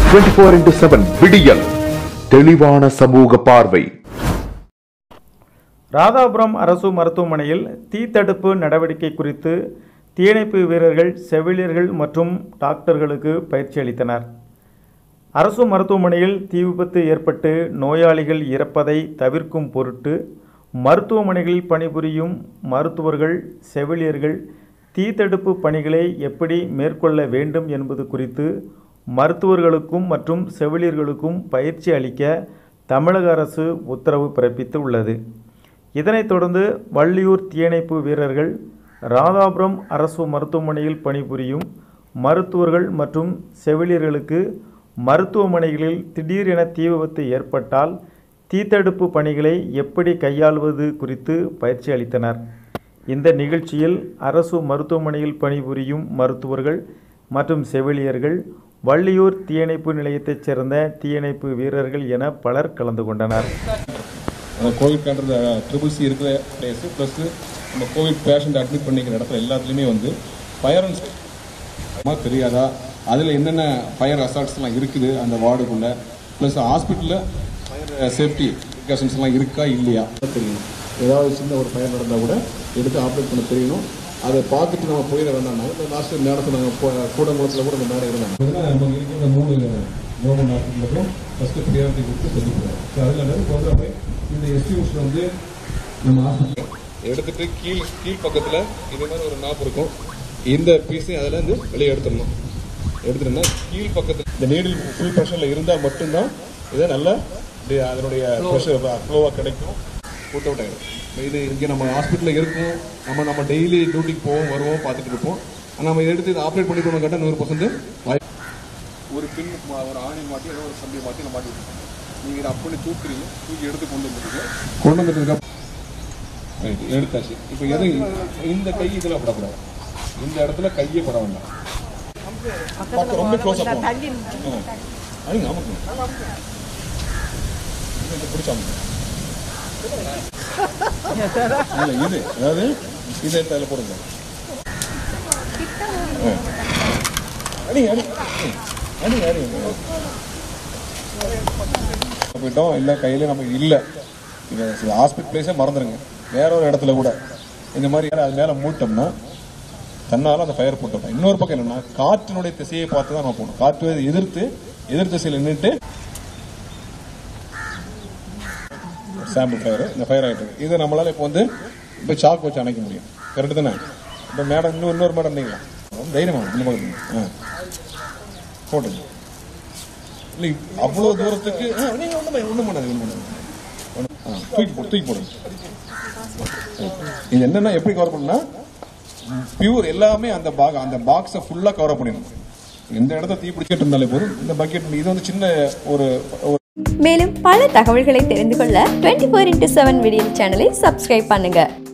Twenty four into seven விடியல் தெளிவான சமூக பார்வை ராதாபுரம் அரசு மருத்துவமனையில் தீ தடுப்பு நடவடிக்கை குறித்து தீயணைப்பு வீரர்கள் செவிலியர்கள் மற்றும் டாக்டர்களுக்கு பயிற்சி அளித்தனர் அரசு மருத்துவமனையில் தீ விபத்து ஏற்பட்டு நோயாளிகள் இறப்பதை தவிர்க்கும் பொருட்டு மருத்துவமனைகளில் பணிபுரியும் மருத்துவர்கள் செவிலியர்கள் தீ தடுப்பு பணிகளை எப்படி மேற்கொள்ள வேண்டும் என்பது குறித்து மருத்துவர்களுக்கும் மற்றும் செவிலியர்களுக்கும் பயிற்சி அளிக்க தமிழக அரசு உத்தரவு பிறப்பித்து உள்ளது இதனைத் தொடர்ந்து வள்ளியூர் தீயணைப்பு வீரர்கள் ராதாபுரம் அரசு மருத்துவமனையில் பணிபுரியும் மருத்துவர்கள் மற்றும் செவிலியர்களுக்கு மருத்துவமனைகளில் திடீரென தீ விபத்து ஏற்பட்டால் தீத்தடுப்பு பணிகளை எப்படி கையாள்வது குறித்து பயிற்சி அளித்தனர் இந்த நிகழ்ச்சியில் அரசு மருத்துவமனையில் பணிபுரியும் மருத்துவர்கள் மற்றும் செவிலியர்கள் வள்ளியூர் தீயணைப்பு நிலையத்தைச் சேர்ந்த தீயணைப்பு வீரர்கள் என பலர் கலந்து கொண்டனர் அந்த கோவிட் கண்ட்றது ட்ரிபிள் சி இருக்கிற பிளேஸு ப்ளஸ் நம்ம கோவிட் பேஷண்ட் அட்மிட் பண்ணிக்கிற இடத்துல எல்லாத்துலேயுமே வந்து ஃபயர் அண்ட் தெரியாதா அதில் என்னென்ன ஃபயர் அசால்ட்ஸ்லாம் இருக்குது அந்த வார்டுக்குள்ளே ப்ளஸ் ஹாஸ்பிட்டலில் ஃபயர் சேஃப்டி ப்ரிகாஷன்ஸ்லாம் இருக்கா இல்லையா தெரியணும் ஏதாவது சின்ன ஒரு ஃபயர் நடந்தால் கூட எடுத்து ஆப்ரேட் பண்ண தெரியணும் அதை பார்த்துட்டு நம்ம போயிட வேண்டாம் இந்த லாஸ்ட் நேரத்தில் நாங்கள் கூடங்குளத்தில் கூட இந்த மேடம் இருந்தாங்க நமக்கு இருக்கிற மூணு கவர்மெண்ட் ஹாஸ்பிட்டலுக்கும் ஃபஸ்ட்டு ப்ரியாரிட்டி கொடுத்து சொல்லி போகிறோம் ஸோ அதில் ப்ரோக்ராம் இந்த எஸ்டியூஷன் வந்து நம்ம ஹாஸ்பிட்டல் எடுத்துட்டு கீழ் கீழ் பக்கத்தில் இது மாதிரி ஒரு நாப் இருக்கும் இந்த பீஸையும் அதில் இருந்து வெளியே எடுத்துடணும் எடுத்துட்டோம்னா கீழ் பக்கத்தில் இந்த நீடில் ஃபுல் ப்ரெஷரில் இருந்தால் மட்டும்தான் இதை நல்லா இது அதனுடைய ப்ரெஷர் ஃப்ளோவாக கிடைக்கும் புட் அவுட் ஆகிடும் இது இங்கே நம்ம ஹாஸ்பிட்டலில் இருக்கும் நம்ம நம்ம டெய்லி டியூட்டிக்கு போவோம் வருவோம் பார்த்துட்டு இருப்போம் ஆனால் நம்ம இதை எடுத்து இதை ஆப்ரேட் பண்ணி கொண்டு கேட்டால் நூறு பர்சன்ட் ஒரு பின் ஒரு ஆணி மாட்டி ஏதோ ஒரு சம்பியை மாட்டி நம்ம மாட்டி விட்டுருக்கோம் நீங்கள் இதை அப்படி தூக்குறீங்க தூக்கி எடுத்து கொண்டு வந்துருக்கீங்க கொண்டு வந்துட்டு ரைட் எடுத்தாச்சு இப்போ எது இந்த கை இதில் படக்கூடாது இந்த இடத்துல கையே பட வேண்டாம் பார்க்க ரொம்ப க்ளோஸ் அப் அதுங்க ஆமாங்க இது பிடிச்சாம இல்லை இது அதாவது இதை எடுத்து அதில் போடுங்க ஆ. அடி அடி அடி அடி போயிட்டோம் இல்லை கையில நமக்கு இல்லை இது ஹாஸ்பிட்டல் பிளேஸே மறந்துடுங்க வேற ஒரு இடத்துல கூட இந்த மாதிரி அது மேலே மூட்டோம்னா தன்னால அந்த ஃபயர் போட்டோம் இன்னொரு பக்கம் என்னன்னா காற்றினுடைய திசையை பார்த்து தான் நம்ம போகணும் காற்று எதிர்த்து எதிர் திசையில் நின்றுட்டு சாம்பிள் ஃபயர் இந்த ஃபயர் ஆகிட்டு இருக்கு இதை நம்மளால இப்போ வந்து இப்போ சாக் வச்சு அணைக்க முடியும் கரெக்டு தானே இப்போ மேடம் இன்னும் இன்னொரு மேடம் இருந்தீங்களா தைரியமா இந்த மாதிரி ஆ போட்டுங்க இல்லை அவ்வளோ தூரத்துக்கு ஆ, நீங்க ஒன்றும் ஒன்றும் பண்ணாது ஒன்றும் பண்ணாது ஒண்ணும்- ஆ, தூக்கி போடு தூக்கி போடுங்க இது என்னன்னா எப்படி கவர் பண்ணா பியூர் எல்லாமே அந்த பாக் அந்த பாக்ஸை ஃபுல்லாக கவர் பண்ணிடணும் எந்த இடத்த தீ பிடிச்சிட்டு இருந்தாலே போதும் இந்த பக்கெட் இது வந்து சின்ன ஒரு ஒரு மேலும் பல தகவல்களை தெரிந்து கொள்ள டுவெண்ட்டி ஃபோர் இன்ட்டு செவன் விடியல் சேனலை சப்ஸ்கிரைப் பண்ணுங்க